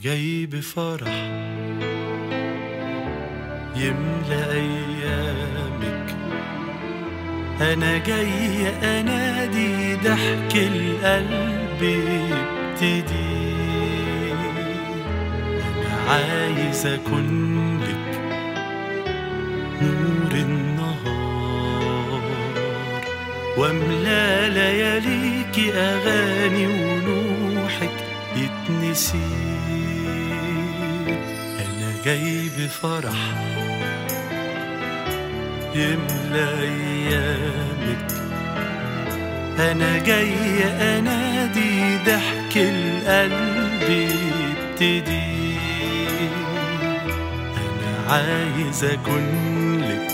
جاي بفرح يملى أيامك أنا جاي أنادي ضحك القلب يبتدي أنا عايز أكون لك نور النهار واملى لياليكي أغاني ونوحك يتنسي أنا جاي بفرح يملى أيامك أنا جاي أنادي ضحك القلب يبتدي أنا عايز أكون لك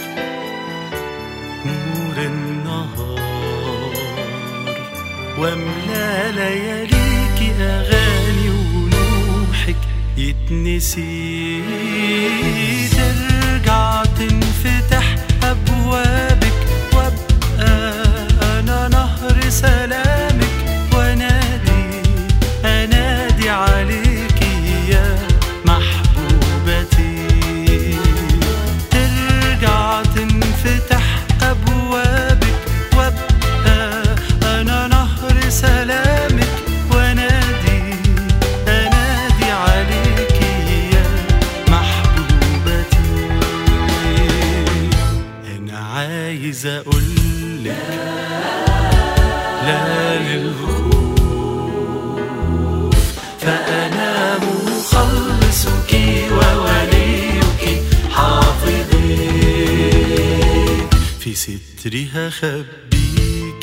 نور النهار واملى لياليكي أغاني ونوحك يتنسي ترجع تنفتح أبوابك وأبقى أنا نهر سلامك وأنادي أنادي عليكي يا محبوبتي ترجع تنفتح أبوابك وأبقى أنا نهر سلامك وأنادي أنادي عليكي يا محبوبتي أنا عايز أقولك لا للخوف فأنا مخلصك ووليك حافظك في ستري هخبيك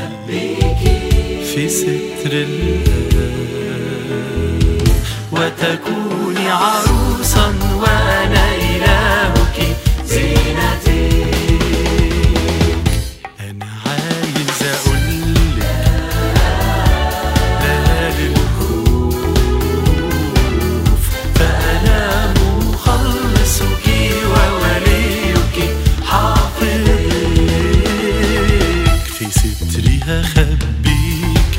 في ستر الآب وتكوني عروسا وأنا إلهك زينتي أنا عايز أقولك لا للخوف فأنا مخلصك ووليك حافظك في ستري هخبيك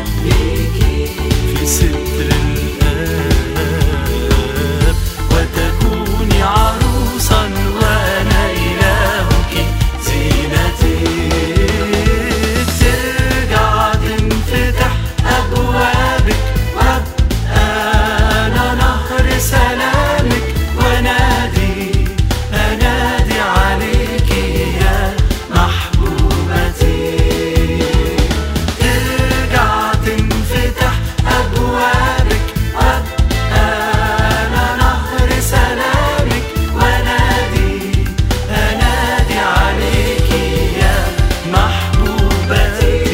في ستر الآب وتكوني عروسا وأنا إلهك زينتي ترجع تنفتح أبوابك وأبقى أنا نهر سلامك وأنادي أنادي عليك يا محبوبتي ترجع تنفتح أبوابك وأبقى أنا نهر سلامك وأنادي أنادي عليك يا محبوبتي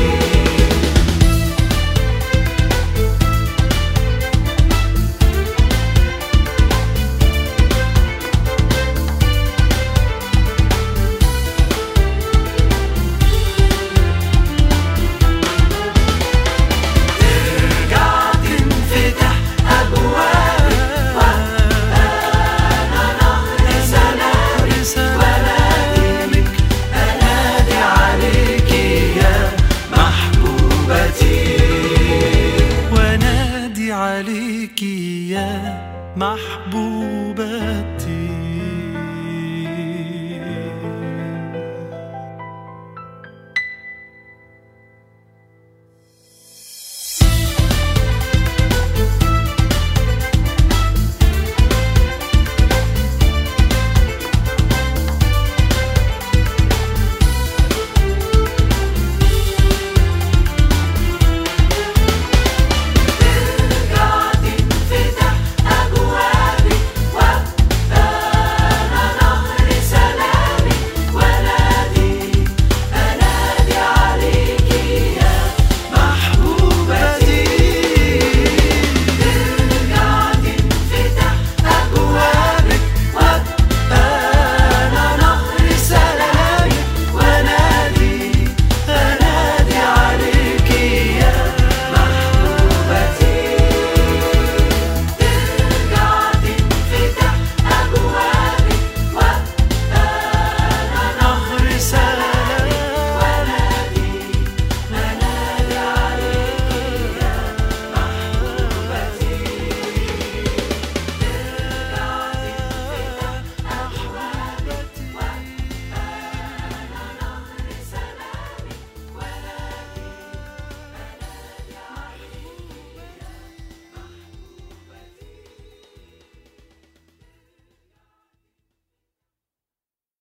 ترجع تنفتح أبوابك وأنا نهر سلامك وأناديك أنادي عليك يا محبوبتي وأنادي عليك يا محبوبتي